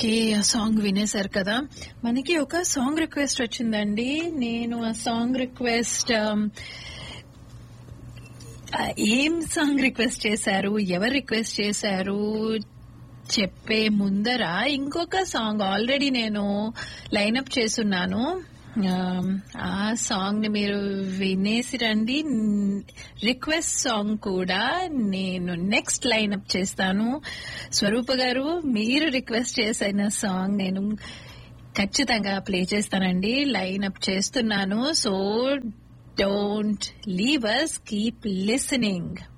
okay ఆ song వినేశారు కదా మనకి ఒక సాంగ్ రిక్వెస్ట్ వచ్చిందండి నేను ఆ సాంగ్ రిక్వెస్ట్ ఏం సాంగ్ రిక్వెస్ట్ చేశారు ఎవరు రిక్వెస్ట్ చేశారు చెప్పే ముందర ఇంకొక సాంగ్ ఆల్రెడీ నేను లైనప్ చేస్తున్నాను ఆ సాంగ్ ని మీరు వినేసి రండి రిక్వెస్ట్ సాంగ్ కూడా నేను నెక్స్ట్ లైనప్ చేస్తాను స్వరూప గారు మీరు రిక్వెస్ట్ చేసిన సాంగ్ నేను ఖచ్చితంగా ప్లే చేస్తానండి లైనప్ చేస్తున్నాను so don't leave us keep listening